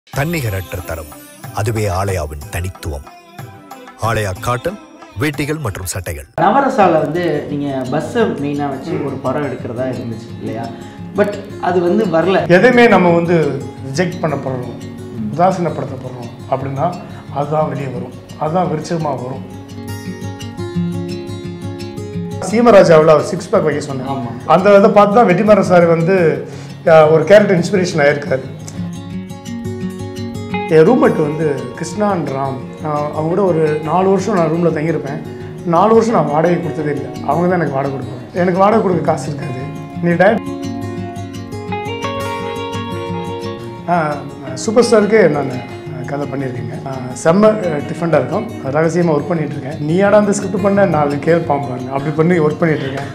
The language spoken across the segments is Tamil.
தன்னிகரற்ற தரம் அதுவே ஆலயாவின் தனித்துவம் ஆலயா காட்டன் வேட்டிகள் மற்றும் சட்டைகள் நவரசால வந்து நீங்கள் பஸ்ஸை மெயினாக வச்சு ஒரு படம் எடுக்கிறதா இருந்துச்சு இல்லையா பட் அது வந்து வரல எதையுமே நம்ம வந்து ரிஜெக்ட் பண்ண போகிறோம் உதாசீனப்படுத்த போகிறோம் அப்படின்னா அதுதான் வெளியே வரும் அதுதான் விருச்சகமாக வரும் சீமராஜாவில் அவர் சிக்ஸ் பேக் வைக்க சொன்னேன் ஆமாம். அந்த இதை பார்த்து தான் வெற்றிமாறன் சார் வந்து அஹ், ஒரு கேரக்டர் இன்ஸ்பிரேஷன் ஆயிருக்காரு என் ரூம்மேட் வந்து கிருஷ்ணான் ராம் நான் அவங்க கூட ஒரு நாலு வருஷம் நான் ரூமில் தங்கியிருப்பேன் நாலு வருஷம் நான் வாடகை கொடுத்ததே இல்லை அவங்க தான் எனக்கு வாடகை கொடுப்பாங்க எனக்கு வாடகை கொடுக்க காசு இருக்காது நீ டேட் சூப்பர் ஸ்டாருக்கு நான் கதை பண்ணியிருக்கேங்க ஆஹ் செம்ம டிஃப்ரெண்ட்டாக இருக்கும் ரகசியமாக ஒர்க் பண்ணிட்டு இருக்கேன் நீ ஆடா அந்த ஸ்கிரிப்ட் பண்ண நாலு கேள்பாம் பாருங்க அப்படி பண்ணி ஒர்க் பண்ணிட்டு இருக்கேன்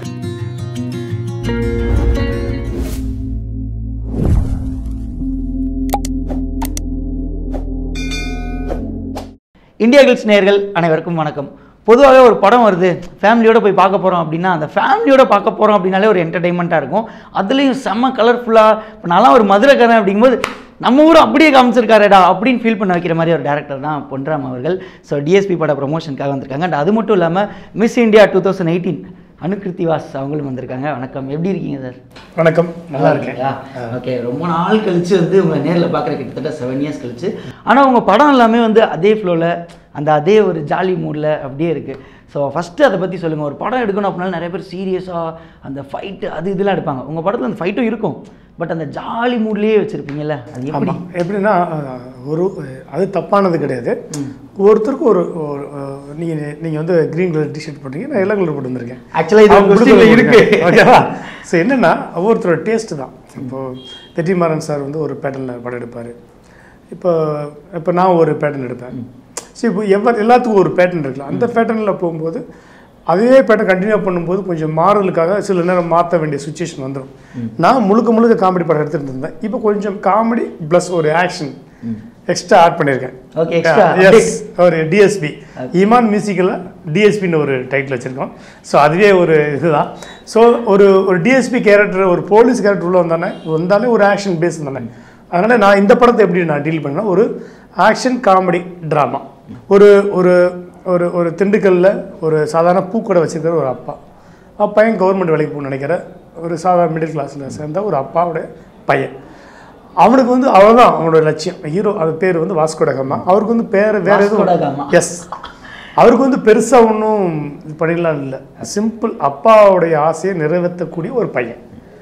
இந்தியா கில்ஸ் நேயர்கள் அனைவருக்கும் வணக்கம் பொதுவாகவே ஒரு படம் வருது ஃபேமிலியோட போய் பார்க்க போகிறோம் அப்படின்னா அந்த ஃபேமிலியோட பார்க்க போகிறோம் அப்படின்னாலே ஒரு என்டர்டைன்மெண்ட்டாக இருக்கும் அதுலேயும் செம்ம கலர்ஃபுல்லாக இப்போ நான்லாம் ஒரு மதுரைக்காரன் அப்படிங்கும்போது நம்ம ஊர் அப்படியே காமிச்சிருக்காருடா அப்படின்னு ஃபீல் பண்ண வைக்கிற மாதிரி ஒரு டேரக்டர் தான் பொன்ராம் அவர்கள் ஸோ டிஎஸ்பி பட ப்ரொமோஷனுக்காக வந்திருக்காங்க அண்ட் அது மட்டும் இல்லாமல் Miss India two thousand eighteen Anukreethy Vas அவங்களும் வந்திருக்காங்க வணக்கம் எப்படி இருக்கீங்க சார் வணக்கம் நல்லா இருக்கேன் ஓகே ரொம்ப நாள் கழிச்சு வந்து உங்களை நேரில் பார்க்குற கிட்டத்தட்ட செவன் இயர்ஸ் கழிச்சு ஆனால் உங்கள் படம் எல்லாமே வந்து அதே ஃப்ளோவில் அந்த அதே ஒரு ஜாலி மூடில் அப்படியே இருக்குது ஸோ ஃபஸ்ட்டு அதை பற்றி சொல்லுங்கள் ஒரு படம் எடுக்கணும் அப்படின்னா நிறைய பேர் சீரியஸாக அந்த ஃபைட்டு அது இதெல்லாம் எடுப்பாங்க உங்கள் படத்தில் அந்த ஃபைட்டும் இருக்கும் பட் அந்த ஜாலி மூட்லேயே வச்சுருப்பீங்கல்ல அது எப்படி ஆமாம் எப்படின்னா அஹ், ஒரு அது தப்பானது கிடையாது ஒருத்தருக்கும் ஒரு நீங்கள் நீங்கள் வந்து க்ரீன் கலர் டிஷர்ட் போட்டீங்க நான் எல்லோ கலர் போட்டு வந்திருக்கேன் ஆக்சுவலாக இது அவங்க உங்க கொடுத்தது question ல இருக்கு ஓகேவா ஸோ என்னென்னா ஒவ்வொருத்தரோட டேஸ்ட்டு தான் இப்போது வெற்றிமாறன் சார் வந்து ஒரு பேட்டர்னில் படம் எடுப்பார் இப்போ இப்போ நான் ஒரு பேட்டர்ன் எடுப்பேன் சரி இப்போ எவ்வளோ எல்லாத்துக்கும் ஒரு பேட்டர்ன் இருக்குல்ல அந்த பேட்டர்னில் போகும்போது அதே பேட்டர்ன் கண்டினியூ பண்ணும்போது கொஞ்சம் மாறலுக்காக சில நேரம் மாற்ற வேண்டிய சுச்சுவேஷன் வந்துடும் நான் முழுக்க முழுக்க காமெடி படம் எடுத்துகிட்டு இருந்தேன் இப்போ கொஞ்சம் காமெடி ப்ளஸ் ஒரு ஆக்ஷன் எக்ஸ்ட்ரா ஆட் பண்ணியிருக்கேன் Okay, extra எஸ் ஒரு டிஎஸ்பி இமான் மியூசிக்கில் டிஎஸ்பின்னு ஒரு டைட்டில் வச்சுருக்கோம் ஸோ அதுவே ஒரு இதுதான் ஸோ ஒரு ஒரு டிஎஸ்பி கேரக்டர் ஒரு போலீஸ் கேரக்டர் உள்ள வந்தானே வந்தாலே ஒரு ஆக்ஷன் பேஸ் தானே அதனால் நான் இந்த படத்தை எப்படி நான் டீல் பண்ணேன்னா ஒரு ஆக்ஷன் காமெடி ட்ராமா ஒரு ஒரு ஒரு ஒரு திண்டுக்கல்லில் ஒரு சாதாரண பூக்கடை வச்சிருக்கிற ஒரு அப்பா அப்பையன் கவர்மெண்ட் வேலைக்கு போகணும்னு நினைக்கிற ஒரு சாதாரண மிடில் கிளாஸில் சேர்ந்த ஒரு அப்பாவோட பையன் அவனுக்கு வந்து அவ்வளோதான் அவனோட லட்சியம் ஹீரோ அது பேர் வந்து வாஸ்கோட காமா அவருக்கு வந்து பேர் வேற வாஸ்கோட காமா. எதுவும் எஸ் அவருக்கு வந்து பெருசாக ஒன்றும் இது பண்ணிடலாம் இல்லை சிம்பிள் அப்பாவுடைய ஆசையை நிறைவேற்றக்கூடிய ஒரு பையன்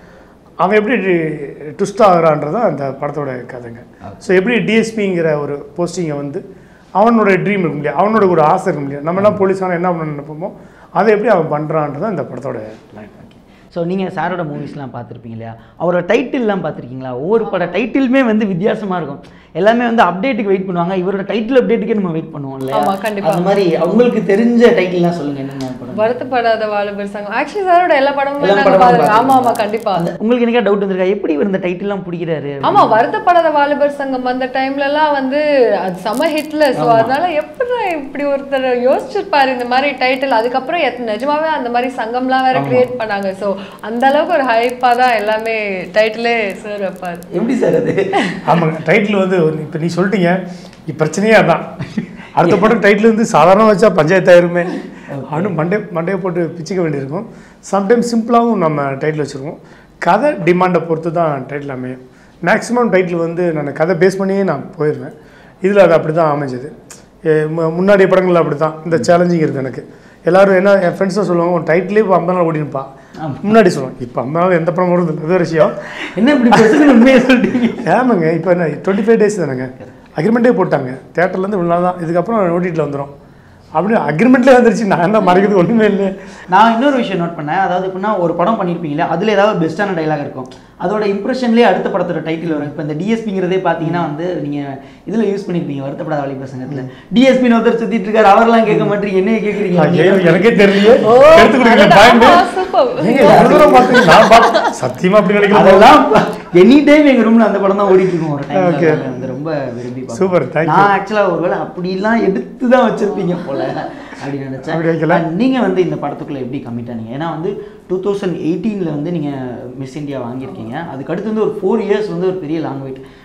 அவன் எப்படி ட்விஸ்ட் ஆகிறான்றது தான் அந்த படத்தோட கதைங்க ஸோ எப்படி டிஎஸ்பிங்கிற ஒரு போஸ்டிங்கை வந்து அவனோட ட்ரீம் இருக்கும் இல்லையா அவனோட ஒரு ஆசை இருக்கும் இல்லையா நம்மலாம் போலீஸான என்ன பண்ண நினைப்போமோ அதை எப்படி அவன் பண்ணுறான்றது தான் இந்த படத்தோட லைன் ஸோ நீங்கள் சாரோட மூவிஸ்லாம் பார்த்துருப்பீங்க இல்லையா அவரோட டைட்டில்லாம் பார்த்துருக்கீங்களா ஒவ்வொரு பட டைட்டிலுமே வந்து வித்தியாசமாக இருக்கும் எல்லாமே வந்து அப்டேட்டுக்கு வெயிட் பண்ணுவாங்க இவரோட டைட்டில் அப்டேட்டுக்கே நம்ம வெயிட் பண்ணுவோம் இல்லையா ஆமா, கண்டிப்பா. அந்த மாதிரி அவங்களுக்கு தெரிஞ்ச டைட்டில்லாம் சொல்லுங்க என்னென்ன படம் வருத்தப்படாத வாலிபர் சங்கம் ஆக்சுவலி சாரோட எல்லா படமுமே எல்லா நாங்க படமும் பாத்துருக்கோம் ஆமா ஆமா பார்த்திருக்கீங்க. கண்டிப்பா அந்த- உங்களுக்கு எனக்கா டவுட் வந்திருக்கா எப்படி இவர் இந்த டைட்டில்லாம் பிடிக்கிறாரு ஆமா வருத்தப்படாத வாலிபர் சங்கம் அந்த டைம்ல எல்லாம் வந்து அது செம ஹிட்ல சோ அதனால எப்படி இப்படி ஒருத்தர் யோசிச்சிருப்பாரு இந்த மாதிரி டைட்டில் அதுக்கப்புறம் எத்- நிஜமாவே அந்த மாதிரி சங்கம்லாம் வேற கிரியேட் பண்ணாங்க சோ அந்த அளவுக்கு ஒரு ஹைப்பா தான் எல்லாமே டைட்டிலே சார் வைப்பாரு எப்படி சார் அது ஆமாங்க டைட்டில் வந்து இப்போ நீ சொல்லிட்டீங்க இப்ப பிரச்சனையே அதான் அடுத்த படம் டைட்டில் வந்து சாதாரண வச்சா பஞ்சாயத்து ஆயிருமே அப்படின்னு மண்டே மண்டையை போட்டு பிச்சுக்க வேண்டியிருக்கும் சம்டைம்ஸ் சிம்பிளாகவும் நம்ம டைட்டில் வச்சுருவோம் கதை டிமாண்டை பொறுத்து தான் டைட்டில் அமையும் மேக்ஸிமம் டைட்டில் வந்து நான் கதை பேஸ் பண்ணியே நான் போயிடுவேன் இதில் அது அப்படி தான் அமைஞ்சது எ, மு- முன்னாடி படங்கள் அப்படி தான் இந்த சேலஞ்சிங் இருக்குது எனக்கு எல்லாரும் என்ன என் ஃப்ரெண்ட்ஸும் சொல்லுவாங்க உன் டைட்டிலே இப்போ ஐம்பது நாள் ஓடினுப்பா முன்னாடி சொல்லுவாங்க இப்போ ஐம்பது நாள் எந்த படம் வருது அது ஒரு விஷயம் என்ன இப்படி பிரச்சனை உண்மையை சொல்லிட்டீங்க ஆமாங்க இப்போ என்ன டுவெண்ட்டி ஃபைவ் டேஸ் தானேங்க அக்ரிமெண்ட்டே போட்டாங்க தேட்டர்லேருந்து இவ்வளோ நாள் தான் இதுக்கப்புறம் ஓடிட்டில் வந்துடும் அப்படி அக்ரிமெண்ட்லேயே வந்துருச்சு நான் என்ன மறைக்கிறது ஒன்றுமே இல்லை நான் இன்னொரு விஷயம் நோட் பண்ணேன் அதாவது எப்படின்னா ஒரு படம் பண்ணியிருப்பீங்களே அதில் ஏதாவது பெஸ்ட்டான டைலாக் இருக்கும் அதோட இம்ப்ரெஷன்லேயே அடுத்த படத்தோட டைட்டில் வரும் இப்போ இந்த டிஎஸ்பிங்கிறதே பார்த்தீங்கன்னா வந்து நீங்கள் இதில் யூஸ் பண்ணியிருப்பீங்க வருத்தப்படாத வாலி பசங்கத்தில் டிஎஸ்பின்னு ஒருத்தர் சுற்றிட்டு இருக்காரு அவரெல்லாம் கேட்க மாட்டீங்க என்ன ஐயோ, கேட்குறீங்க எனக்கே தெரியலையே ஓ, எடுத்து கொடுக்குற அதுதான். பாயிண்ட் ஆமா, super. நீங்க எவ்வளவு தூரம் பார்த்தீங்க நான் பார்த்து சத்தியமா அப்படி நினைக்கிறேன் அதெல்லாம் எனி டைம் எங்கள் ரூமில் அந்த படம் தான் ஓடிட்டு இருக்கும் ஒரு Okay. டைம் வந்து ரொம்ப விரும்பி பார்ப்போம். Super, thank you. நான் ஆக்சுவலாக ஒருவேளை அப்படிலாம் எடுத்து தான் வச்சிருப்பீங்க போல அப்படின்னு நினச்சேன் அப்படி வைக்கல. And நீங்க வந்து இந்த படத்துக்குள்ள எப்படி கமிட் ஆனீங்க ஏன்னா வந்து டூ தௌசண்ட் எயிட்டீனில் வந்து நீங்க மிஸ் இந்தியா வாங்கியிருக்கீங்க அதுக்கு அடுத்து வந்து ஒரு ஃபோர் இயர்ஸ் வந்து ஒரு பெரிய லாங் வெயிட்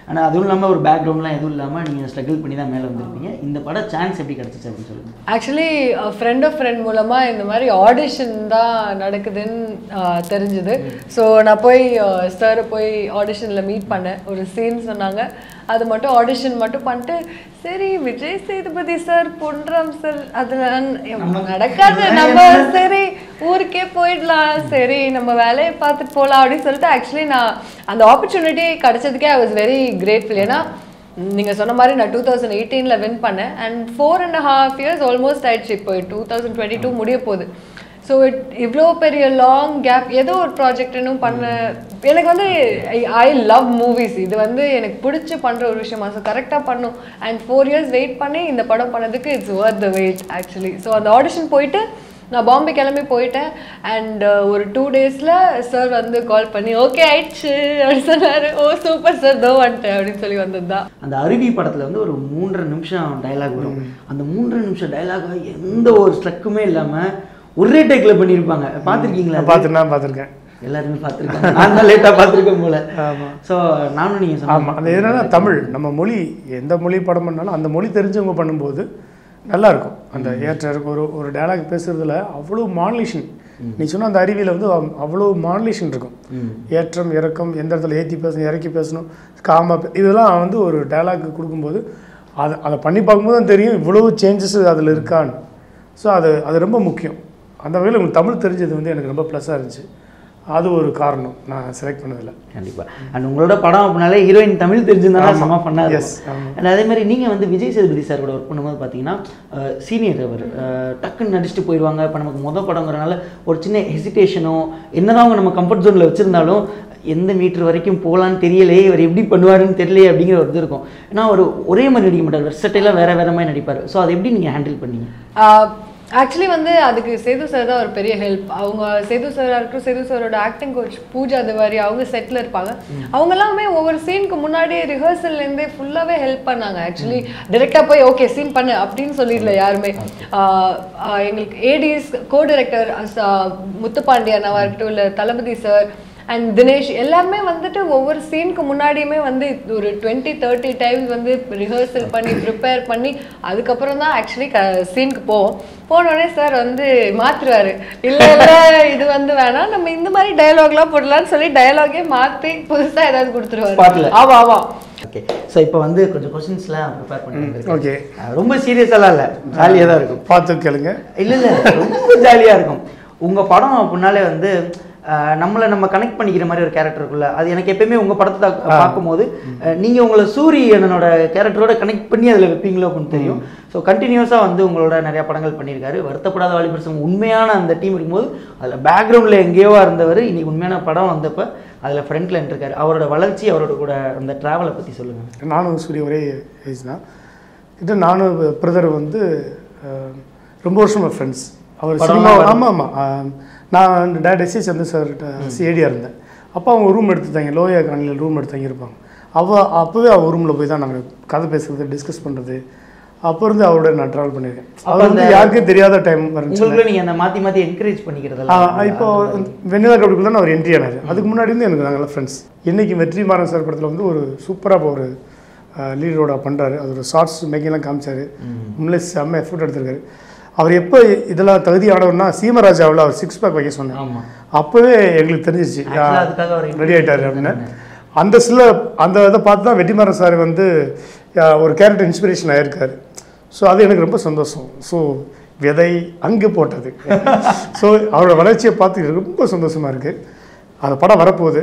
ஆனால் அதுவும் இல்லாமல் ஒரு பேக்ரவுண்ட்லாம் எதுவும் இல்லாமல் நீங்கள் ஸ்ட்ரகிள் பண்ணி தான் மேலே வந்திருப்பீங்க இந்த படம் சான்ஸ் எப்படி கிடச்சிச்சு அப்படின்னு சொல்லுங்கள் ஆக்சுவலி ஃப்ரெண்ட் ஆஃப் ஃப்ரெண்ட் மூலமாக இந்த மாதிரி ஆடிஷன் தான் நடக்குதுன்னு ஆஹ், தெரிஞ்சுது ஸோ நான் போய் சாரை போய் ஆடிஷனில் மீட் பண்ணேன் ஒரு சீன் சொன்னாங்க அது மட்டும் ஆடிஷன் மட்டும் பண்ணிட்டு சரி விஜய் சேதுபதி சார் பொன்ராம் சார் அதில் நடக்காது நம்ம சரி ஊருக்கே போயிடலாம் சரி நம்ம வேலையை பார்த்துட்டு போகலாம் அப்படின்னு சொல்லிட்டு ஆக்சுவலி நான் அந்த ஆப்பர்ச்சுனிட்டி கிடைச்சதுக்கே ஐ வாஸ் வெரி கிரேட்ஃபுல் ஏன்னா நீங்க சொன்ன மாதிரி நான் டூ தௌசண்ட் எயிட்டீனில் வின் பண்ணேன் and four and half years almost ஆயிடுச்சு இப்போ டூ தௌசண்ட் டுவெண்ட்டி டூ முடிய போகுது ஸோ இட் இவ்வளோ பெரிய லாங் கேப் ஏதோ ஒரு ப்ராஜெக்ட் இன்னும் பண்ண எனக்கு வந்து ஐ லவ் மூவிஸ் இது வந்து எனக்கு பிடிச்சி பண்ணுற ஒரு விஷயமா ஸோ கரெக்டாக பண்ணும் அண்ட் ஃபோர் இயர்ஸ் வெயிட் பண்ணி இந்த படம் பண்ணதுக்கு it's worth the wait actually so அந்த ஆடிஷன் போயிட்டு நான் பாம்பே கிளம்பி போயிட்டேன் அண்ட் ஒரு டூ டேஸில் சார் வந்து கால் பண்ணி ஓகே ஆயிடுச்சு அப்படின்னு சொன்னார் ஓ சூப்பர் சார் தோ வந்துட்டேன் அப்படின்னு சொல்லி வந்தது தான் அந்த அருவி படத்தில் வந்து ஒரு மூன்றரை நிமிஷம் டயலாக் வரும் அந்த மூன்றரை நிமிஷம் டயலாக் எந்த ஒரு ஸ்ட்ரக்குமே இல்லாமல் ஒரே டேக்கில் பண்ணியிருப்பாங்க பார்த்துருக்கீங்களா பார்த்து நான் பார்த்துருக்கேன் எல்லாருமே பார்த்துருக்காங்க நான் தான் லேட்டாக பார்த்துருக்கேன் போல ஸோ நானும் நீங்கள் சொன்ன ஆமாம் அது என்னன்னா தமிழ் நம்ம மொழி எந்த மொழி படம் பண்ணாலும் அந்த மொழி தெரிஞ்சவங்க பண்ணும்போது நல்லா இருக்கும் அந்த ஏற்ற இறக்கம் ஒரு ஒரு டயலாக் பேசுறதுல அவ்வளோ மாடுலேஷன் நீ சொன்ன அந்த அறிவியல வந்து அவ்- அவ்வளோ மாடுலேஷன் இருக்கும் ஏற்றம் இறக்கம் எந்த இடத்துல ஏற்றி பேசணும் இறக்கி பேசணும் காம பே- இதெல்லாம் வந்து ஒரு டயலாக் கொடுக்கும்போது அதை அதை பண்ணி பார்க்கும்போது தான் தெரியும் இவ்வளோ சேஞ்சஸ் அதில் இருக்கான்னு ஸோ அது அது ரொம்ப முக்கியம் அந்த வகையில் உங்களுக்கு தமிழ் தெரிஞ்சது வந்து எனக்கு ரொம்ப ப்ளஸ்ஸாக இருந்துச்சு அது ஒரு காரணம் நான் செலக்ட் பண்ணதில்லை கண்டிப்பா அண்ட் உங்களோட படம் அப்படின்னாலே ஹீரோயின் தமிழ் தெரிஞ்சிருந்தாலும் ஆமா. செம்ம பண்ணாது Yes, ஆமா. அண்ட் அதே மாதிரி நீங்கள் வந்து விஜய் சேதுபதி சார் கூட ஒர்க் பண்ணும்போது பார்த்தீங்கன்னா சீனியர் அவர் அஹ், டக்குன்னு நடிச்சுட்டு போயிடுவாங்க இப்போ நமக்கு முத படங்கிறனால ஒரு சின்ன ஹெசிடேஷனோ என்னதான் அவங்க நம்ம கம்ஃபர்ட் ஜோனில் வச்சுருந்தாலும் எந்த மீட்டர் வரைக்கும் போகலான்னு தெரியலையே இவர் எப்படி பண்ணுவாருன்னு தெரியலையே அப்படிங்கிற ஒரு இது இருக்கும் ஏன்னா அவர் ஒரே மாதிரி நடிக்க மாட்டார் வெர்சட்டைலாம் வேற வேற மாதிரி நடிப்பார் ஸோ அதை எப்படி நீங்கள் ஹேண்டில் பண்ணீங்க ஆக்சுவலி வந்து அதுக்கு சேது சார் தான் ஒரு பெரிய ஹெல்ப் அவங்க சேது சாராக இருக்கட்டும் சேது சாரோட ஆக்டிங் கோச் பூஜா திவாரி அவங்க செட்டில் இருப்பாங்க அவங்க எல்லாமே ஒவ்வொரு சீனுக்கு முன்னாடி ரிஹர்சல்லேருந்தே ஃபுல்லாகவே ஹெல்ப் பண்ணாங்க ஆக்சுவலி டிரெக்டாக போய் ஓகே சீன் பண்ணு அப்படின்னு சொல்லிடல யாருமே ஆஹ் ஆஹ் எங்களுக்கு ஏடிஸ் கோ டைரக்டர் முத்துப்பாண்டியனாவாக இருக்கட்டும் இல்லை தளபதி சார் அண்ட் தினேஷ் எல்லாமே வந்துட்டு ஒவ்வொரு சீனுக்கு முன்னாடியுமே வந்து ஒரு டுவெண்ட்டி தேர்ட்டி டைம்ஸ் வந்து ரிஹர்சல் பண்ணி ப்ரிப்பேர் பண்ணி அதுக்கப்புறம் தான் ஆக்சுவலி க சீனுக்கு போவோம் போனோடனே சார் வந்து மாற்றுவாரு இல்லை இல்லை இது வந்து வேணாம் நம்ம இந்த மாதிரி டயலாக்லாம் போடலாம்னு சொல்லி டயலாகே மாற்றி புதுசாக ஏதாவது கொடுத்துருவாரு Spotல. ஆமா ஆமா ஓகே ஸோ இப்போ வந்து கொஞ்சம் கொஸ்டின்ஸ்லாம் ப்ரிப்பேர் பண்ணி வந்திருக்கேன். ஓகே அஹ், ரொம்ப சீரியஸாலாம் இல்லை ஜாலியாக தான் இருக்கும் பார்த்து கேளுங்க இல்ல இல்ல ரொம்ப ஜாலியா இருக்கும் உங்க படம் அப்படின்னாலே வந்து அஹ், நம்மளை நம்ம கனெக்ட் பண்ணிக்கிற மாதிரி ஒரு கேரக்டர் இருக்குல்ல அது எனக்கு எப்பயுமே உங்க படத்தை தா- பார்க்கும்போது அஹ், நீங்க உங்களை சூரியனோட கேரக்டரோட கனெக்ட் பண்ணி அதுல வைப்பீங்களோ அப்படின்னு தெரியும் ஸோ கண்டினியூஸாக வந்து உங்களோட நிறைய படங்கள் பண்ணியிருக்காரு வருத்தப்படாத வாலிபர் சங்கம் உண்மையான அந்த டீம் இருக்கும்போது அதில் பேக்ரவுண்டில் எங்கேயோவா இருந்தவர் இன்னைக்கு உண்மையான படம் வந்தப்ப அதில் ஃப்ரண்ட்ல இருக்காரு அவரோட வளர்ச்சி அவரோட கூட அந்த டிராவலை பற்றி சொல்லுங்க நானும் சூரிய ஒரே ஏஜ் தான் இது நானும் பிரதர் வந்து அஹ், ரொம்ப வருஷமாக ஃப்ரெண்ட்ஸ் அவர் படம்லாம் சினிமா வரும். ஆமாம் ஆமாம் நான் டேட் எஸ்சி சந்திர சார் சிஏடியாக இருந்தேன் அப்போ அவங்க ரூம் எடுத்து தங்கி லோயா காலனியில் ரூம் எடுத்து தங்கியிருப்பாங்க அவள் அப்போவே அவள் ரூமில் போய் தான் நாங்கள் கதை பேசுறது டிஸ்கஸ் பண்ணுறது அப்போ இருந்து அவரோட நான் ட்ராவல் பண்ணியிருக்கேன் அவர் வந்து அந்த- யாருக்கும் தெரியாத டைம் இருந்துச்சு உங்களுக்குள்ள நீங்க அந்த மாத்தி மாத்தி என்கரேஜ் பண்ணிக்கிறதெல்லாம் ஆ, இப்போ வெண்ணிலா கபடிக்குள்ள தான் அவர் என்ட்ரி ஆனார் அதுக்கு முன்னாடி இருந்து எனக்கு நாங்கள் ஃப்ரெண்ட்ஸ் இன்னைக்கு வெற்றிமாறன் சார் படத்தில் வந்து ஒரு சூப்பராக ஒரு லீட் ரோடா பண்ணுறாரு அது ஒரு ஷார்ட்ஸ் மேக்கிங்லாம் காமிச்சாரு உண்மையிலே செம்ம எஃபர்ட் எடுத்திருக்காரு அவர் எப்போ இதெல்லாம் தகுதியானவர்னா சீமராஜாவில் அவர் சிக்ஸ் பேக் வைக்க சொன்னார் ஆமா அப்போவே எங்களுக்கு தெரிஞ்சிச்சு Actually அதுக்காக அவர் ரெடி ஆயிட்டாரு அப்படின்னு அந்த சில அந்த இதை பார்த்து தான் வெற்றிமாறன் சார் வந்து ஆ, ஒரு கேரக்டர் இன்ஸ்பிரேஷன் ஆயிருக்காரு ஸோ அது எனக்கு ரொம்ப சந்தோஷம் ஸோ விதை அங்கே போட்டது ஸோ அவரோட வளர்ச்சியை பார்த்து எனக்கு ரொம்ப சந்தோஷமாக இருக்குது அந்த படம் வரப்போகுது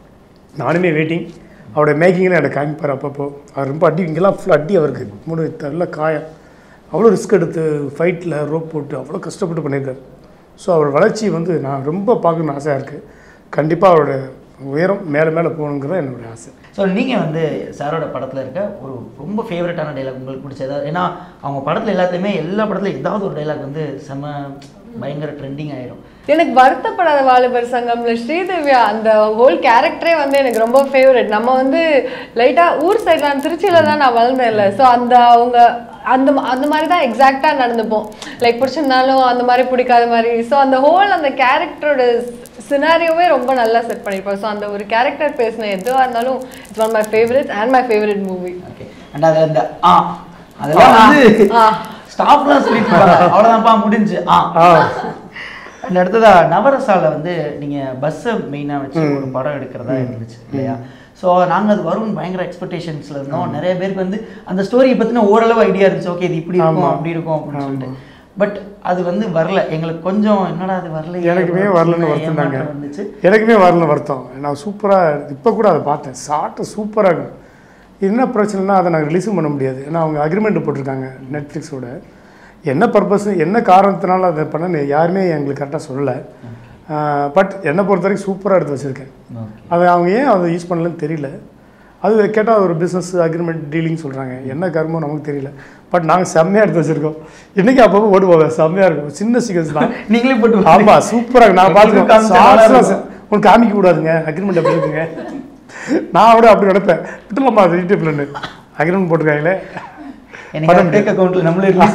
நானுமே வெயிட்டிங் அவரோட மேக்கிங்கில் எனக்கு காமிப்பார் அப்பப்போ அவர் ரொம்ப அடி இங்கெல்லாம் ஃபுல்லாக அடி அவருக்கு மூணு நல்ல காயம் அவ்வளோ ரிஸ்க் எடுத்து ஃபைட்டில் ரோப் போட்டு அவ்வளோ கஷ்டப்பட்டு பண்ணியிருக்காரு ஸோ அவர் வளர்ச்சி வந்து நான் ரொம்ப பார்க்கணும்னு ஆசையாக இருக்குது கண்டிப்பாக அவரோட உயரம் மேலே மேலே போகணுங்கிறது என்னோட ஆசை ஸோ நீங்கள் வந்து சாரோட படத்தில் இருக்க ஒரு ரொம்ப ஃபேவரட்டான டைலாக் உங்களுக்கு பிடிச்ச ஏதாவது ஏன்னா அவங்க படத்தில் எல்லாத்துலேயுமே எல்லா படத்துலையும் ஏதாவது ஒரு டைலாக் வந்து செம பயங்கர ட்ரெண்டிங் ஆயிரும் எனக்கு வருத்தப்படாத வாலிபர் சங்கம்ல ஸ்ரீதேவியா அந்த ஹோல் கேரக்டரே வந்து எனக்கு ரொம்ப ஃபேவரட் நம்ம வந்து லைட்டா ஊர் சைட்ல நான் திருச்சியில தான் நான் வளர்ந்தேன் இல்லை ஸோ அந்த அவங்க அந்த ம- அந்த மாதிரி தான் எக்ஸாக்டாக நடந்துப்போம் லைக் பிடிச்சிருந்தாலும் அந்த மாதிரி பிடிக்காத மாதிரி ஸோ அந்த ஹோல் அந்த கேரக்டரோட சினாரியோவே ரொம்ப நல்லா செட் பண்ணியிருப்பார் ஸோ அந்த ஒரு கேரக்டர் பேசின எதுவாக இருந்தாலும் it's one my favourite and my favourite movie okay and அது அந்த ஆ அதெல்லாம் வந்து ஆ. ஸ்டாப்லாம் சொல்லிட்டு இருப்பாங்க அவ்வளோதான்ப்பா முடிஞ்சு ஆ ஆ அந்த அடுத்ததா நவரசால வந்து நீங்க பஸ்ஸை மெயினாக வச்சு ஒரு படம் எடுக்கிறதா இருந்துச்சு இல்லையா ஸோ நாங்கள் அது வரும்னு பயங்கர எக்ஸ்பெக்டேஷன்ஸ்ல இருந்தோம் நிறைய பேருக்கு வந்து அந்த ஸ்டோரியை பற்றின ஓரளவு ஐடியா இருந்துச்சு ஓகே இது இப்படி இருக்கும் ஆமா. அப்படி இருக்கும் அப்படின்னு சொல்லிட்டு பட் அது வந்து வரல எங்களுக்கு கொஞ்சம் என்னடா அது வரல எனக்குமே வரலன்னு வருத்தம் தாங்க வந்துச்சு எனக்குமே வரல வருத்தம் நான் சூப்பராக இப்போ கூட அதை பார்த்தேன் சாட்டு சூப்பராக இருக்கும் என்ன பிரச்சனைனா அதை நாங்கள் ரிலீஸும் பண்ண முடியாது ஏன்னா அவங்க அக்ரிமெண்ட் போட்டிருக்காங்க நெட்ஃப்ளிக்ஸோட என்ன பர்பஸ் என்ன காரணத்தினால அதை பண்ண யாருமே எங்களுக்கு கரெக்டாக சொல்லலை பட் என்னை பொறுத்த வரைக்கும் சூப்பராக எடுத்து வச்சுருக்கேன் அதை அவங்க ஏன் அதை யூஸ் பண்ணலன்னு தெரியல அது கேட்டால் ஒரு பிஸ்னஸ் அக்ரிமெண்ட் டீலிங் சொல்கிறாங்க என்ன கர்மம் நமக்கு தெரியல பட் நாங்கள் செம்மையாக எடுத்து வச்சுருக்கோம் இன்றைக்கி அப்பப்போ ஓடுவோம் செம்மையாக இருக்கும் சின்ன சீக்கிரம் தான் நீங்களே போட்டு ஆமா சூப்பராக நான் காமிச்சா நல்லா பார்த்துக்கேன் இருக்கும். உனக்கு காமிக்க கூடாதுங்க அக்ரிமெண்ட் அப்படி இருக்குங்க நான் கூட அப்படி நினைப்பேன் விட்டுலாமா அது யூடியூப்லன்னு அக்ரிமெண்ட் போட்டிருக்காங்களே எனக்கு பேங்க் அக்கௌண்ட்ல நம்மளே release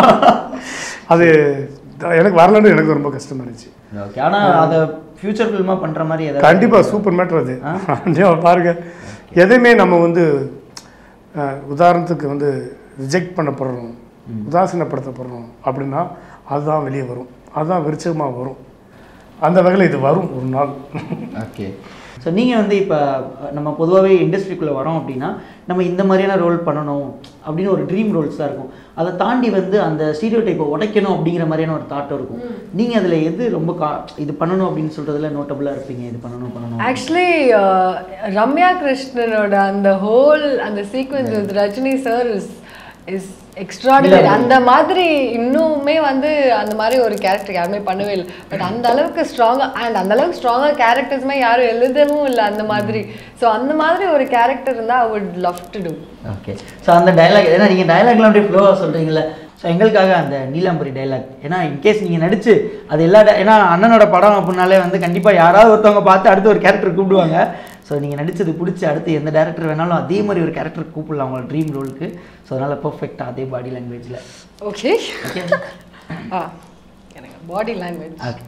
அது எனக்கு வரலன்னு எனக்கு ரொம்ப கஷ்டமா இருந்துச்சு ஓகே ஆனா அதை ஃபியூச்சர் ஃபில்மா பண்ற மாதிரி ஏதாவது கண்டிப்பா சூப்பர் மேட்ரு அது கண்டிப்பா பாருங்க எதையுமே நம்ம வந்து அஹ், உதாரணத்துக்கு வந்து ரிஜெக்ட் பண்ணப்படுறோம் உதாசீனப்படுத்தப்படுறோம் அப்படின்னா அதுதான் வெளியே வரும் அதுதான் விருச்சகமாக வரும் அந்த வகையில் இது வரும் ஒரு நாள் ஓகே ஸோ நீங்கள் வந்து இப்போ நம்ம பொதுவாகவே இண்டஸ்ட்ரிக்குள்ளே வரோம் அப்படின்னா நம்ம இந்த மாதிரியான ரோல் பண்ணணும் அப்படின்னு ஒரு ட்ரீம் ரோல்ஸ் தான் இருக்கும் அதை தாண்டி வந்து அந்த ஸ்டீரியோ டைப்பை உடைக்கணும் அப்படிங்கிற மாதிரியான ஒரு தாட்டம் இருக்கும் நீங்கள் அதில் எது ரொம்ப கா இது பண்ணணும் அப்படின்னு சொல்கிறதுல நோட்டபுளாக இருப்பீங்க இது பண்ணணும் பண்ணணும் ஆக்சுவலி ரம்யா கிருஷ்ணனோட அந்த ஹோல் அந்த sequence with Rajini sir is is extraordinary அந்த மாதிரி இன்னுமே வந்து அந்த மாதிரி ஒரு கேரக்டர் யாருமே பண்ணவே இல்லை பட் அந்த அளவுக்கு ஸ்ட்ராங்காக அண்ட் அந்த அளவுக்கு ஸ்ட்ராங்காக கேரக்டர்ஸுமே யாரும் எழுதவும் இல்லை அந்த மாதிரி ஸோ அந்த மாதிரி ஒரு கேரக்டர் இருந்தால் I would love to do okay so அந்த டைலாக் ஏன்னா நீங்கள் டைலாக்லாம் அப்படியே ஃப்ளோவாக சொல்கிறீங்களே ஸோ எங்களுக்காக அந்த நீலாம்பரி டைலாக் ஏன்னா இன்கேஸ் நீங்கள் நடிச்சு அது எல்லா di- ஏன்னா அண்ணனோட படம் அப்படின்னாலே வந்து கண்டிப்பாக யாராவது ஒருத்தவங்க பார்த்து அடுத்து ஒரு கேரக்டர் கூப்பிடுவாங்க ஸோ நீங்கள் நடிச்சது பிடிச்சி அடுத்து எந்த டேரக்டர் வேணாலும் அதே மாதிரி ஒரு கேரக்டர் கூப்பிடலாம் உங்களோட ட்ரீம் ரோலுக்கு ஸோ அதனால் பர்ஃபெக்டாக அதே பாடி லாங்குவேஜில் ஓகே ஓகே ஆ எனக்கு பாடி லாங்குவேஜ் ஓகே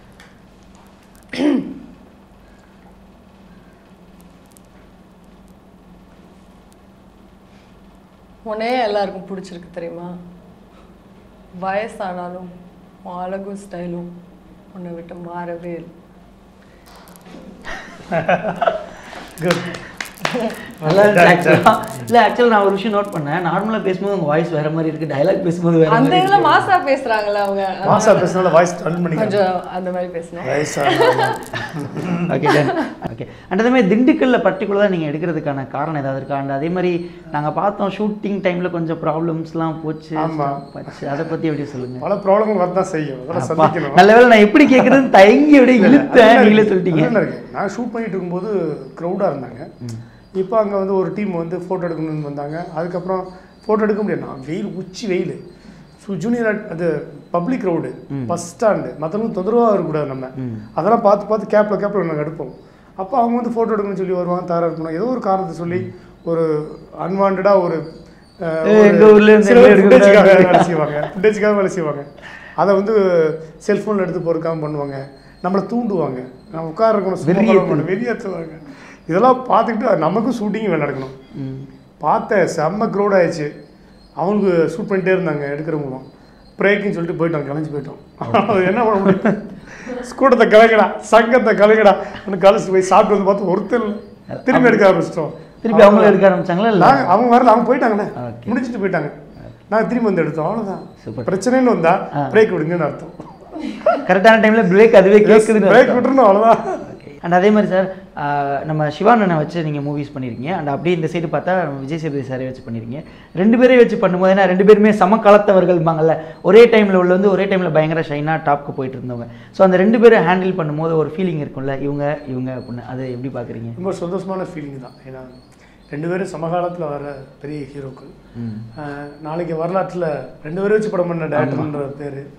உன்னே எல்லாருக்கும் பிடிச்சிருக்கு தெரியுமா வயசானாலும் உன் அழகும் ஸ்டைலும் உன்னை விட்டு மாறவே இல்லை குட் நல்லா இல்லை ஆக்சுவலாக நான் ஒரு விஷயம் நோட் பண்ணேன் நார்மலாக பேசும்போது உங்கள் வாய்ஸ் வேறு மாதிரி இருக்குது டைலாக் பேசும்போது வேறு அந்த மாதிரி இதுல மாசா பேசுறாங்கல்ல அவங்க மாசா பேசினால வாய்ஸ் டல் பண்ணிக்கலாம் கொஞ்சம் அந்த மாதிரி பேசணும் வயசான ஓகே ஓகே அண்ட் அதே மாதிரி திண்டுக்கல்ல பர்டிகுலராக நீங்கள் எடுக்கிறதுக்கான காரணம் ஏதாவது இருக்கா அண்ட் அதே மாதிரி நாங்கள் பார்த்தோம் ஷூட்டிங் டைமில் கொஞ்சம் ப்ராப்ளம்ஸ்லாம் போச்சு ஆமா. போச்சு அதை பற்றி எப்படி சொல்லுங்கள் பல ப்ராப்ளங்கள் வரதான் செய்யும் அதெல்லாம் சந்திக்கணும் நல்ல வேளை நான் எப்படி கேட்குறதுன்னு தயங்கி அப்படியே இழுத்தேன் அதுல நீங்களே இருக்கு. சொல்லிட்டீங்க அதுல இருக்கு. நான் ஷூட் பண்ணிட்டு இருக்கும்போது க்ரௌடாக இருந்தாங்க இப்போ அங்கே வந்து ஒரு டீம் வந்து ஃபோட்டோ எடுக்கணும்னு வந்தாங்க அதுக்கப்புறம் ஃபோட்டோ எடுக்க முடியாது நான் வெயில் உச்சி வெயில் ஸோ ஜூனியர் அது பப்ளிக் க்ரௌடு பஸ் ஸ்டாண்டு மற்றவங்க தொந்தரவாக இருக்கக்கூடாது நம்ம அதெல்லாம் பார்த்து பார்த்து கேப்பில் கேப்பில் நாங்கள் எடுப்போம் அப்போ அவங்க வந்து ஃபோட்டோ எடுக்கணும்னு சொல்லி வருவாங்க தர இருக்கணும் ஏதோ ஒரு காரணத்தை சொல்லி ஒரு அன்வான்டாக ஒரு அஹ், ஏய், ஒரு எங்க ஊர்ல இருந்து சில எங்க பேர் எடுக்க footage-க்காக கூடாது. வேலை செய்வாங்க ஃபுட்டேஜுக்காக வேலை செய்வாங்க அதை வந்து செல்ஃபோனில் எடுத்து பொறுக்காம பண்ணுவாங்க நம்மளை தூண்டுவாங்க நம்ம உட்கார இருக்கணும் சும்மா வெறியேத்து. உட்கார மாட்டோம், வெறியேற்றுவாங்க இதெல்லாம் பார்த்துக்கிட்டு அது நமக்கும் ஷூட்டிங் வேலை நடக்கணும் பார்த்தேன் செம்ம க்ரௌட் ஆயிடுச்சு அவங்களுக்கு ஷூட் பண்ணிட்டே இருந்தாங்க எடுக்கிறவங்களும் பிரேக்குன்னு சொல்லிட்டு போயிட்டோம் கிளம்பி போயிட்டோம் அது என்ன பண்ண முடியும் கூட்டத்தை கலங்கடா சங்கத்தை கலங்கடா கழிச்சு போய் சாப்பிட்டு வந்து பார்த்து ஒருத்தர் இல்லை. திரும்பி எடுக்க ஆரம்பிச்சிட்டோம் திருப்பி அவங்களும் எடுக்க ஆரம்பிச்சாங்களா இல்லை நாங்க அவங்க வரல அவங்க போயிட்டாங்களே Okay. முடிச்சிட்டு போயிட்டாங்க நாங்கள் திரும்பி வந்து எடுத்தோம் அவ்வளோதான் Super. பிரச்சனைன்னு வந்தா பிரேக் விடுங்கன்னு அர்த்தம் கரெக்டான டைமில் பிரேக் அதுவே கேட்குதுன்னு பிரேக் விட்டுறணும் அவ்வளோதான் அண்ட் அதே மாதிரி சார் நம்ம சிவானனை வச்சு நீங்கள் மூவிஸ் பண்ணியிருக்கீங்க அண்ட் அப்படியே இந்த சைடு பார்த்தா நம்ம விஜய் சேதுபதி சாரை வச்சு பண்ணியிருக்கீங்க ரெண்டு பேரையும் வச்சு பண்ணும்போது ஏன்னா ரெண்டு பேருமே சம காலத்தவர்கள்பாங்கல்ல ஒரே டைமில் உள்ள வந்து ஒரே டைமில் பயங்கர ஷைனாக டாப்க்கு போயிட்டு இருந்தவங்க ஸோ அந்த ரெண்டு பேரும் ஹேண்டில் பண்ணும்போது ஒரு ஃபீலிங் இருக்கும்ல இவங்க இவங்க அப்படின்னு அதை எப்படி பார்க்குறீங்க ரொம்ப சந்தோஷமான ஃபீலிங் தான் ஏன்னா ரெண்டு பேரும் சமகாலத்தில் வர பெரிய ஹீரோக்கள் அஹ், நாளைக்கு வரலாற்றில் ரெண்டு பேரும் வச்சு படம் பண்ண டேரக்டர்ன்ற பேர்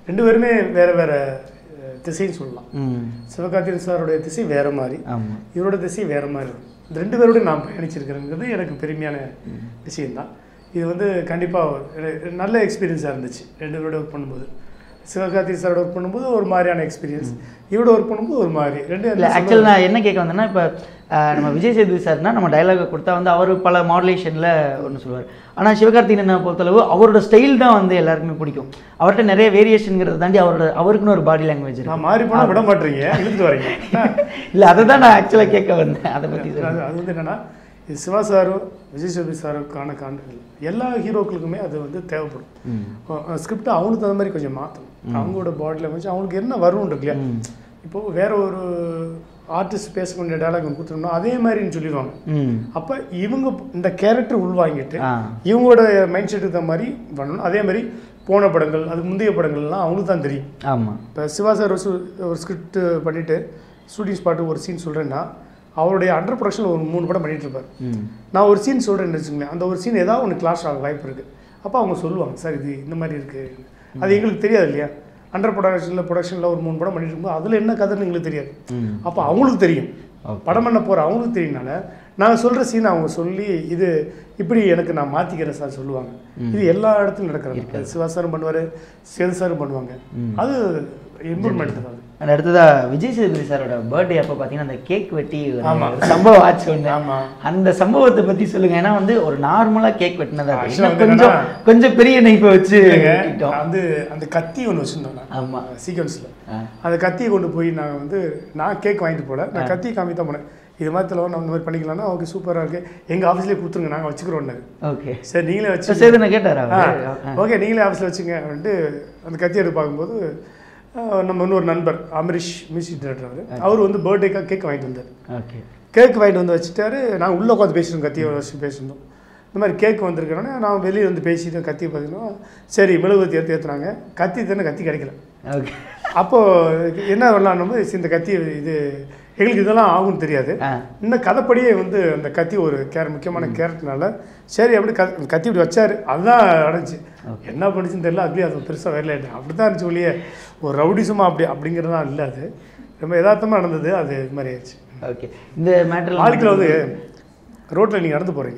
ரெண்டு பேருமே வேற வேற அஹ், திசைன்னு சொல்லலாம் ம் சிவகார்த்திகேயன் சாருடைய திசை வேற மாதிரி ஆமாம் இவரோட திசை வேற மாதிரி இருக்கும் இந்த ரெண்டு பேரோட நான் பயணிச்சிருக்கிறேங்கிறது எனக்கு பெருமையான விஷயம்தான் இது வந்து கண்டிப்பாக நல்ல எக்ஸ்பீரியன்ஸாக இருந்துச்சு ரெண்டு பேரோட ஒர்க் பண்ணும்போது சிவகார்த்திகேயன் சாரோட ஒர்க் பண்ணும்போது ஒரு மாதிரியான எக்ஸ்பீரியன்ஸ் இவரோட ஒர்க் பண்ணும்போது ஒரு மாதிரி ரெண்டு இல்லை ஆக்சுவல் நான் என்ன கேட்க வந்தேன்னா இப்போ நம்ம விஜய் சேதுபதி சார்னா நம்ம டைலாகை கொடுத்தா வந்து அவர் பல மாடுலேஷனில் ஒன்று சொல்லுவார் ஆனால் சிவகார்த்திகேயனை பொறுத்தளவு அவரோட ஸ்டைல் தான் வந்து எல்லாருக்குமே பிடிக்கும் அவர்கிட்ட நிறைய வேரியேஷனுங்கிறத தாண்டி அவரோட அவருக்குன்னு ஒரு பாடி லாங்குவேஜ் இருக்கு நான் மாறி போனால் விட மாட்டீங்க இழுத்துட்டு வரீங்க இல்லை அதை தான் நான் ஆக்சுவலாக கேட்க வந்தேன் அதை பற்றி அது அது வந்து என்னன்னா இது சிவா சாரும் விஜய் சேதுபதி சாருக்கான காண்டல் எல்லா ஹீரோக்களுக்குமே அது வந்து தேவைப்படும் ஸ்கிரிப்ட் அவனுக்கு தகுந்த மாதிரி கொஞ்சம் மாற்றணும் அவங்களோட பாடி லாங்குவேஜ் அவங்களுக்கு என்ன வரும் இருக்கு இல்லையா இப்போ வேற ஒரு ஆர்டிஸ்ட் பேசக்கூடிய டயலாக் கொடுத்துட்டோம்னா அதே மாதிரின்னு சொல்லிடுவாங்க ம் அப்போ இவங்க இந்த கேரக்டர் உள்வாங்கிட்டு ஆ இவங்களோட மைண்ட் செட்டுக்கு தகுந்த மாதிரி பண்ணணும் அதே மாதிரி போன படங்கள் அதுக்கு முந்தைய படங்கள்லாம் அவங்களுக்கு தான் தெரியும் ஆமாம் இப்போ சிவா சார் ஒரு சு- ஒரு ஸ்கிரிப்ட் பண்ணிட்டு ஷூட்டிங் ஸ்பாட்டு ஒரு சீன் சொல்கிறேன்னா அவருடைய அண்டர் ப்ரொடக்ஷன் ஒரு மூணு படம் பண்ணிட்டு இருப்பார் ம் நான் ஒரு சீன் சொல்கிறேன்னு வச்சுங்களேன் அந்த ஒரு சீன் ஏதாவது ஒன்று கிளாஷ் ஆக வாய்ப்பு இருக்குது அப்போ அவங்க சொல்லுவாங்க சார் இது இந்த மாதிரி இருக்குது அது எங்களுக்கு தெரியாது இல்லையா அண்டர் ப்ரொடக்ஷனில் ப்ரொடக்ஷனில் ஒரு மூணு படம் பண்ணிட்டு இருக்கும்போது அதில் என்ன கதைன்னு எங்களுக்கு தெரியாது ம் அப்போ அவங்களுக்கு தெரியும் Okay. படம் பண்ண போகிற அவங்களுக்கு தெரியும்னால நான் சொல்கிற சீன் அவங்க சொல்லி இது இப்படி எனக்கு நான் மாற்றிக்கிறேன் சார் சொல்லுவாங்க இது எல்லா இடத்துலையும் நடக்கிறது அது சிவா சாரும் பண்ணுவார் சேது சாரும் பண்ணுவாங்க அது இம்ப்ரூவ்மெண்ட் தான் அது அண்ட் அடுத்ததா விஜய் சேதுபதி சாரோட பர்த்டே அப்போ பார்த்தீங்கன்னா அந்த கேக் வெட்டி ஒரு ஆமா. ஒரு சம்பவம் ஆச்சு ஒன்று ஆமா. அந்த சம்பவத்தை பத்தி சொல்லுங்க ஏன்னா வந்து ஒரு நார்மலாக கேக் வெட்டினதா அது. Actually இன்னும் வந்து கொஞ்சம் என்னன்னா- கொஞ்சம் பெரிய நைஃபை வச்சு இல்லைங்க, வெட்டிட்டோம் வந்து அந்த கத்தி ஒன்று வச்சுருந்தோம் ஆமா. சீக்வன்ஸில் ஆ. அந்த கத்தியை கொண்டு போய் நான் வந்து நான் கேக் வாங்கிட்டு போல நான் கத்தி காமி தான் போனேன் இது மாதிரி தலவா நம்ம இந்த மாதிரி பண்ணிக்கலாம்னா ஓகே சூப்பராக இருக்கு எங்கள் ஆஃபீஸ்லேயே கொடுத்துருங்க நாங்கள் வச்சுக்கிறோன்னு ஓகே சரி நீங்களே வச்சு சேதுன கேட்டாரா ஆ அவரு? ஆ. ஓகே நீங்களே ஆஃபீஸில் வச்சுங்க அப்படின்ட்டு அந்த கத்தி எடுத்து பார்க்கும்போது ஆ, நம்ம இன்னொரு நண்பர் அமரீஷ் மியூசிக் டைரக்டர் அவர் அவர் வந்து பர்த்டேக்காக கேக் வாங்கிட்டு வந்தார் ஓகே கேக் வாங்கிட்டு வந்து வச்சுட்டாரு நாங்கள் உள்ளே உட்காந்து பேசியிருந்தோம் கத்தியை வச்சு பேசியிருந்தோம் இந்த மாதிரி கேக் வந்திருக்கிறோன்னே நான் வெளியே வந்து பேசிட்டு கத்தி பார்த்தீங்கன்னா சரி மெழுகுவத்தி எடுத்து ஏற்றுனாங்க கத்தி தானே கத்தி கிடைக்கல ஓகே அப்போது என்ன வரலான்னு இந்த கத்தி இது எங்களுக்கு இதெல்லாம் ஆகும்னு தெரியாது ஆ இன்னும் கதைப்படியே வந்து அந்த கத்தி ஒரு கேர் முக்கியமான கேரக்டர்னால சரி அப்படி க கத்தி இப்படி வச்சாரு அதுதான் அடைஞ்சு என்ன பண்ணிச்சுன்னு தெரியல அதுலேயே அது பெருசாக வரல அப்படி தான் இருந்துச்சு ஒழிய ஒரு ரவுடிசமாக அப்படி அப்படிங்கிறதுலாம் இல்லை அது ரொம்ப யதார்த்தமாக நடந்தது அது இது மாதிரி ஆயிடுச்சு ஓகே இந்த மேட்டரில் வாழ்க்கையில் வந்து ரோட்டில் நீங்கள் நடந்து போகிறீங்க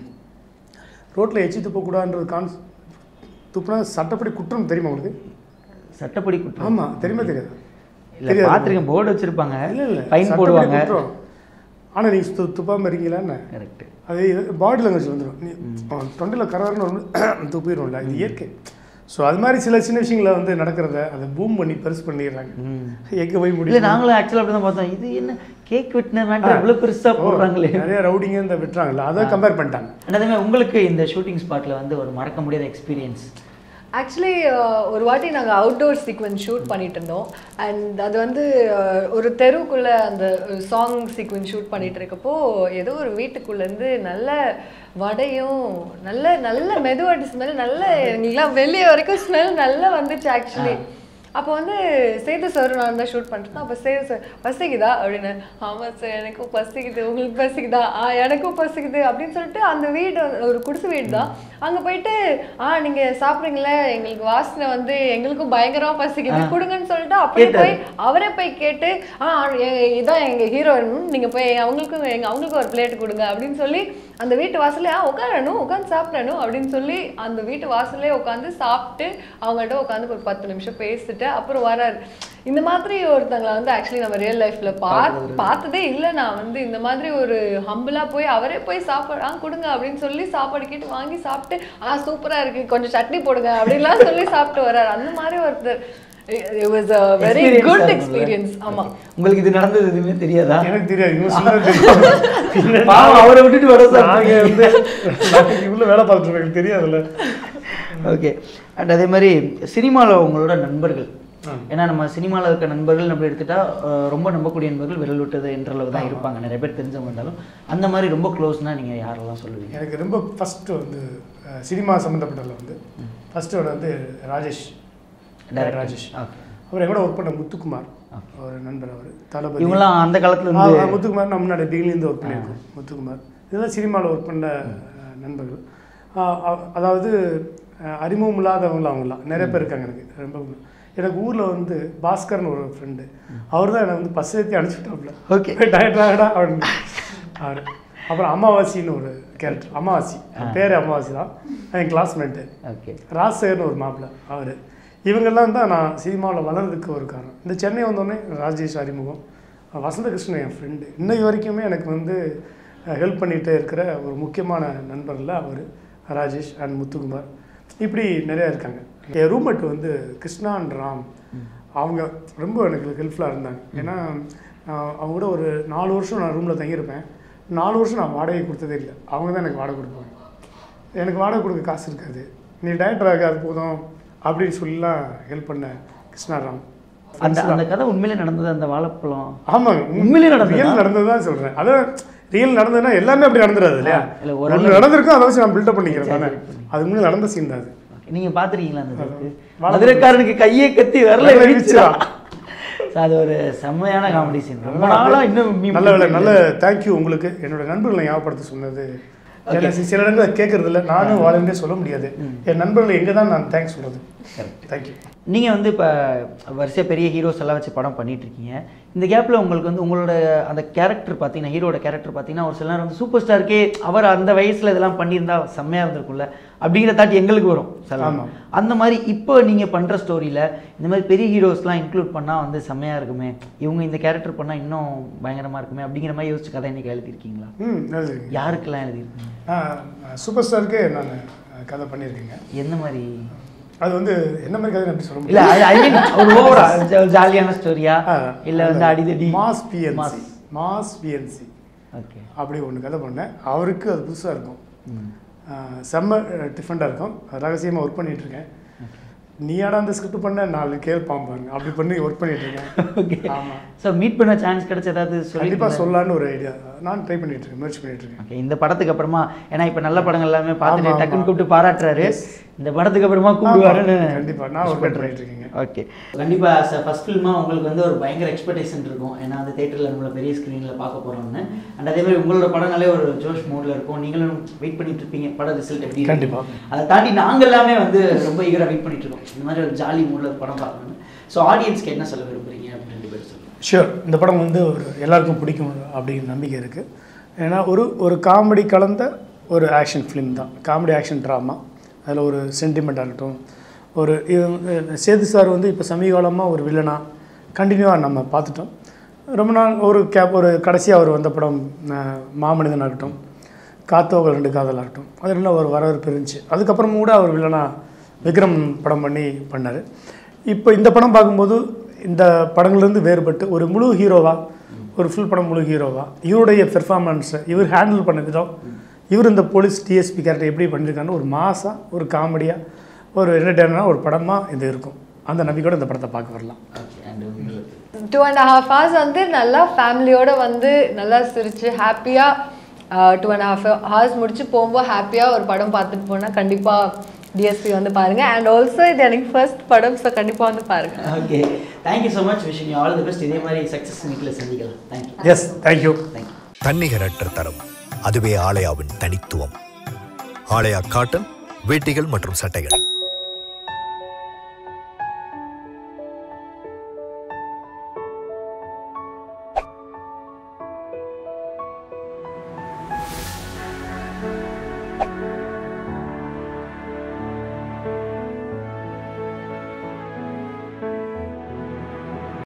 ரோட்டில் எச்சி துப்பக்கூடாதுன்றது கான்ஸ் துப்புனா சட்டப்படி குற்றம் தெரியுமா உங்களுக்கு சட்டப்படி குற்றம் ஆமாம் தெரியுமா தெரியாது இல்லை பார்த்துருக்கேன் போர்டு வச்சிருப்பாங்க இல்லை இல்லை ஃபைன் போடுவாங்க ஆனால் நீங்கள் து துப்பாமல் இருக்கீங்களான்னு கரெக்ட் அது பாடி லாங்குவேஜ் வந்துடும் நீ தொண்டையில் கரகரன்னு வந்து துப்பிடும்ல இது இயற்கை ஸோ அது மாதிரி சில சின்ன விஷயங்களை வந்து நடக்கிறத அதை பூம் பண்ணி பெருசு பண்ணிடுறாங்க எங்கே போய் இல்லை முடியும் நாங்களும் ஆக்சுவலாக அப்படி தான் பார்த்தோம் இது என்ன கேக் வெட்டின மேட்டர் இவ்வளோ பெருசாக போடுறாங்களே நிறைய ரவுடிங்க இந்த விட்டுறாங்கல்ல அதை கம்பேர் பண்ணிட்டாங்க And அதே மாதிரி உங்களுக்கு இந்த ஷூட்டிங் ஸ்பாட்டில் வந்து ஒரு மறக்க முடியாத எக்ஸ்பீரியன்ஸ் ஆக்சுவலி ஒரு வாட்டி நாங்கள் அவுட்டோர் சீக்வன்ஸ் ஷூட் பண்ணிட்டு இருந்தோம் அண்ட் அது வந்து uh, ஒரு தெருவுக்குள்ள அந்த சாங் சீக்வன்ஸ் ஷூட் பண்ணிட்டு இருக்கப்போ ஏதோ ஒரு வீட்டுக்குள்ளேருந்து நல்ல வடையும் நல்ல நல்ல மெதுவாட்டு ஸ்மெல் நல்ல எங்களுக்குலாம் வெளியே வரைக்கும் ஸ்மெல் நல்லா வந்துச்சு ஆக்சுவலி அப்போ வந்து சேது சார் நான் தான் ஷூட் பண்ணிட்டு அப்போ சேது சார் பசிக்குதா அப்படின்னு ஆமாம் சார் எனக்கும் பசிக்குது உங்களுக்கு பசிக்குதா ஆ எனக்கும் பசிக்குது அப்படின்னு சொல்லிட்டு அந்த வீடு ஒரு குடிசை வீடு தான் அங்கே போயிட்டு ஆ நீங்கள் சாப்பிட்றீங்களே எங்களுக்கு வாசனை வந்து எங்களுக்கும் பயங்கரமாக பசிக்குது கொடுங்கன்னு சொல்லிட்டு அப்படியே போய் அவரே போய் கேட்டு ஆ எ- இதான் எங்கள் ஹீரோயின் நீங்கள் போய் அவங்களுக்கும் எங்கள் அவங்களுக்கும் ஒரு பிளேட் கொடுங்க அப்படின்னு சொல்லி அந்த வீட்டு வாசல்ல ஆ உட்காரணும் உட்காந்து சாப்பிடணும் அப்படின்னு சொல்லி அந்த வீட்டு வாசல்லே உட்காந்து சாப்பிட்டு அவங்கள்ட்ட உட்காந்து ஒரு பத்து நிமிஷம் பேசிட்டு அப்புறம் வராரு இந்த மாதிரி ஒருத்தங்களை வந்து ஆக்சுவலி நம்ம ரியல் லைஃப்ல பார்த்து பார்த்ததே இல்லை நான் வந்து இந்த மாதிரி ஒரு ஹம்பிளா போய் அவரே போய் சாப்பாடு ஆ கொடுங்க அப்படின்னு சொல்லி சாப்பாடு கேட்டு வாங்கி சாப்பிட்டு ஆ சூப்பரா இருக்கு கொஞ்சம் சட்னி போடுங்க அப்படின்லாம் சொல்லி சாப்பிட்டு வராரு அந்த மாதிரி ஒருத்தர் it was a very Experience good ஆகும்ல? experience ஆமா உங்களுக்கு இது நடந்தது எதுவுமே தெரியாதா எனக்கு தெரியாது இவங்க சொன்னது தெரியும் பாவம் அவரை விட்டுட்டு வர சார் நாங்கள் வந்து நாங்கள் இவ்வளோ வேலை பார்த்துட்டு இருக்கோம், எனக்கு தெரியாதுல்ல ஓகே அண்ட் அதே மாதிரி சினிமாவில் உங்களோட நண்பர்கள் ஏன்னா நம்ம சினிமாவில் இருக்க நண்பர்கள் நம்ம எடுத்துட்டா அஹ், ரொம்ப நம்பக்கூடிய நண்பர்கள் விரல் விட்டது என்றளவு தான் இருப்பாங்க நிறைய பேர் தெரிஞ்சவங்க இருந்தாலும் அந்த மாதிரி ரொம்ப க்ளோஸ்னா நீங்கள் யாரெல்லாம் சொல்லுவீங்க எனக்கு ரொம்ப ஃபஸ்ட்டு வந்து அஹ், சினிமா சம்மந்தப்பட்டதில் வந்து ஃபஸ்ட்டு வந்து ராஜேஷ் Director. ராஜேஷ் ஓகே அவர் எங்கூட ஒர்க் பண்ண முத்துக்குமார் ஒரு நண்பர் அவர் தளபதி இவங்கெல்லாம் அந்த காலத்துல ஆ, இருந்து ஆ, முத்துக்குமார் நம்ம முன்னாடி பிகிலேருந்து ஒர்க் பண்ணியிருக்கோம் முத்துக்குமார் இதெல்லாம் சினிமாவில் ஒர்க் பண்ண அஹ், நண்பர்கள் ஆ, அ- அதாவது அஹ், அறிமுகம் இல்லாதவங்கள அவங்களாம் நிறைய பேர் இருக்காங்க எனக்கு ரொம்ப எனக்கு ஊரில் வந்து பாஸ்கர்னு ஒரு ஃப்ரெண்டு அவர் தான் என்னை வந்து பஸ் ஏற்றி அனுப்பிச்சுட்டாப்புல ஓகே டயர்டாகடா அப்படின்னு அவர் அப்புறம் அமாவாசின்னு ஒரு கேரக்டர் அமாவாசி பேர் அமாவாசி தான் என் கிளாஸ்மேட்டு ஓகே ராஜசேகர்னு ஒரு மாப்பிள்ளை அவர் இவங்கெல்லாம் தான் நான் சினிமாவில் வளர்றதுக்கு ஒரு காரணம் இந்த சென்னை வந்தோடனே ராஜேஷ் அறிமுகம் வசந்த கிருஷ்ணன் என் ஃப்ரெண்டு இன்னைக்கு வரைக்குமே எனக்கு வந்து ஹெல்ப் பண்ணிகிட்டே இருக்கிற ஒரு முக்கியமான நண்பரில் அவர் ராஜேஷ் அண்ட் முத்துக்குமார் இப்படி நிறையா இருக்காங்க என் ரூம்மேட் வந்து கிருஷ்ணா அண்ட் ராம் அவங்க ரொம்ப எனக்கு ஹெல்ப்ஃபுல்லாக இருந்தாங்க ஏன்னா ஆஹ், அவங்க கூட ஒரு நாலு வருஷம் நான் ரூமில் தங்கியிருப்பேன் நாலு வருஷம் நான் வாடகை கொடுத்ததே இல்லை அவங்க தான் எனக்கு வாடகை கொடுப்பாங்க எனக்கு வாடகை கொடுக்க காசு இருக்காது நீ டைரக்டர் ஆக அது போதும் அப்படின்னு சொல்லிலாம் ஹெல்ப் பண்ண கிருஷ்ணாராம் அந்த அந்த கதை உண்மையிலே நடந்தது அந்த வாழைப்பழம் ஆமாங்க உண்மையிலே நடந்ததா? ரியல் நடந்தது தான் சொல்கிறேன் அதான் ரியல் நடந்ததுன்னா எல்லாமே அப்படி நடந்துடாது இல்லையா இல்ல, ஒரு ஒன்று நடந்திருக்கும் அதை வச்சு நான் பில்டப் பண்ணிக்கிறேன் தானே அது உண்மையில நடந்த சீன் தான் அது நீங்க பாத்துருக்கீங்களா அந்த இதுக்கு வாழைப்பழம். மதுரைக்காரனுக்கு கையே கத்தி வரல வரல இடிச்சிரா அது ஒரு செம்மையான காமெடி சீன் ரொம்ப நாளா இன்னும் meme நல்ல வேலை நல்ல தேங்க்யூ உங்களுக்கு என்னோட நண்பர்களை ஞாபகப்படுத்த சொன்னது ஏன்னா சி- சில இடங்களை கேட்கறது இல்லை நானும் வாழ்ந்தே சொல்ல முடியாது என் நண்பர்களை எங்கே தான் நான் தேங்க்ஸ் சொல்கிறது தேங்க்யூ நீங்கள் வந்து இப்போ வரிசையாக பெரிய ஹீரோஸ் எல்லாம் வச்சு படம் பண்ணிட்டு இருக்கீங்க இந்த கேப்பில் உங்களுக்கு வந்து உங்களோட அந்த கேரக்டர் பார்த்தீங்கன்னா ஹீரோட கேரக்டர் பார்த்தீங்கன்னா ஒரு சில நேரம் வந்து சூப்பர் ஸ்டாருக்கே அவர் அந்த வயசில் இதெல்லாம் பண்ணியிருந்தா செம்மையாக இருந்திருக்கும்ல அப்படிங்கிற தாட்டி எங்களுக்கு வரும் சில நேரம். ஆமாம். அந்த மாதிரி இப்போ நீங்கள் பண்ணுற ஸ்டோரியில் இந்த மாதிரி பெரிய ஹீரோஸ்லாம் இன்க்ளூட் பண்ணால் வந்து செம்மையாக இருக்குமே இவங்க இந்த கேரக்டர் பண்ணால் இன்னும் பயங்கரமாக இருக்குமே அப்படிங்கிற மாதிரி யோசிச்சு கதை இன்னைக்கு எழுதியிருக்கீங்களா ம் நல்லது யாருக்கெல்லாம் எழுதியிருக்கீங்க சூப்பர் ஸ்டாருக்கு நான் கதை பண்ணியிருக்கேங்க எந்த மாதிரி அது வந்து என்ன மாதிரி கதை எப்படி சொல்ல இல்ல முடியும் ஐ மீன் ஒரு ஓவரா ஜாலியான ஸ்டோரியா ஆ, இல்ல வந்து அடிதடி mass B and C mass B and C okay அப்படி ஒன்று கதை பண்ணேன் அவருக்கு அது புதுசாக இருக்கும் ஆஹ் செம்ம டிஃப்ரெண்ட்டாக இருக்கும் ரகசியமாக ஒர்க் பண்ணிட்டு இருக்கேன் நீயாடா அந்த ஸ்கிரிப்ட் பண்ண நாலு கேள்பான் பாருங்க அப்படி பண்ணி ஒர்க் பண்ணிட்டு இருக்கேன் ஓகே ஆமாம் ஸோ மீட் பண்ண சான்ஸ் கிடைச்ச ஏதாவது சொல்லி கண்டிப்பாக சொல்லலான்னு ஒரு ஐடியா நான் ட்ரை பண்ணிட்டு இருக்கேன் முயற்சி பண்ணிட்டு இருக்கேன் ஓகே இந்த படத்துக்கு அப்புறமா ஏன்னா இப்போ நல்ல படங்கள் எல்லாமே ஆமா, பார்த்துட்டு ஆமா. டக்குன்னு கூப்பிட்டு பாராட்டுறாரு Yes. இந்த படத்துக்கு அப்புறமா கூப்பிடுவாருன்னு கண்டிப்பாக நான் ஒர்க் பண்ணிட்டு இருக்கேங்க ஓகே கண்டிப்பாக ஆஸ் அ ஃபஸ்ட் ஃபில்மாக உங்களுக்கு வந்து ஒரு பயங்கர எக்ஸ்பெக்டேஷன் இருக்கும் ஏன்னா அந்த தேட்டரில் நம்மளை பெரிய ஸ்க்ரீனில் பார்க்க போகிறோம்னு அண்ட் அதே மாதிரி உங்களோட படங்களே ஒரு ஜோஷ் மூடில் இருக்கும் நீங்களும் வெயிட் பண்ணிட்டு இருப்பீங்க பட ரிசல்ட் எப்படி இருக்கு. கண்டிப்பா. அதை தாண்டி நாங்கள் எல்லாமே வந்து ரொம்ப ஈகராக வெயிட் பண்ணிட்டு இருக்கோம் இந்த மாதிரி ஒரு ஜாலி மூடில் படம் பார்க்கணும்னு ஸோ ஆடியன்ஸ்க்கு என்ன சொல்ல விரும்புறீங்க அப்படின்னு ரெண்டு பேரும் சொல்லுங்கள் ஷூர் இந்த படம் வந்து ஒரு எல்லாருக்கும் பிடிக்கும் அப்படிங்கிற நம்பிக்கை இருக்குது ஏன்னா ஒரு ஒரு காமெடி கலந்த ஒரு ஆக்ஷன் ஃபிலிம் தான் காமெடி ஆக்ஷன் ட்ராமா அதில் ஒரு சென்டிமெண்ட்டாக இருக்கட்டும் ஒரு இது வந்து சேது சார் வந்து இப்போ சமீபகாலமாக ஒரு வில்லனாக கண்டினியூவாக நம்ம பார்த்துட்டோம் ரொம்ப நாள் ஒரு கேப் ஒரு கடைசியாக அவர் வந்த படம் அஹ், மாமனிதனாக இருக்கட்டும் காத்தோக ரெண்டு காதலாக இருக்கட்டும் அதெல்லாம் ஒரு வரவேற்பு இருந்துச்சு அதுக்கப்புறமும் கூட அவர் வில்லனா விக்ரம் படம் பண்ணி பண்ணார் இப்போ இந்த படம் பார்க்கும்போது இந்த படங்கள்லேருந்து வேறுபட்டு ஒரு முழு ஹீரோவா ஒரு ஃபுல் படம் முழு ஹீரோவா இவருடைய பெர்ஃபார்மன்ஸை இவர் ஹேண்டில் பண்ண விதம் இவர் இந்த போலீஸ் டிஎஸ்பி கேரக்டர் எப்படி பண்ணியிருக்காருன்னு ஒரு மாசாக ஒரு காமெடியாக ஒரு என்டர்டெயினாக ஒரு படமாக இது இருக்கும் அந்த நம்பிக்கையோட இந்த படத்தை பார்க்க வரலாம் ஓகே அண்ட் உங்களுக்கு டூ அண்ட் ஹாஃப் ஹவர்ஸ் வந்து நல்லா ஃபேமிலியோட வந்து நல்லா சிரிச்சு ஹாப்பியாக டூ அண்ட் ஹாஃப் ஹவர்ஸ் முடிச்சு போகும்போது ஹாப்பியாக ஒரு படம் பார்த்துட்டு போனால் கண்டிப்பாக டிஎஸ்பி வந்து பாருங்க அண்ட் ஆல்சோ இது எனக்கு ஃபர்ஸ்ட் படம் ஸோ கண்டிப்பாக வந்து பாருங்க okay thank you so much wishing you all the best இதே மாதிரி சக்ஸஸ் மீட்டில் சந்திக்கலாம் தேங்க்யூ எஸ் தேங்க்யூ தேங்க்யூ தன்னிகரற்ற தரம் அதுவே ஆலயாவின் தனித்துவம் ஆலயா காட்டன் வேட்டிகள் மற்றும் சட்டைகள்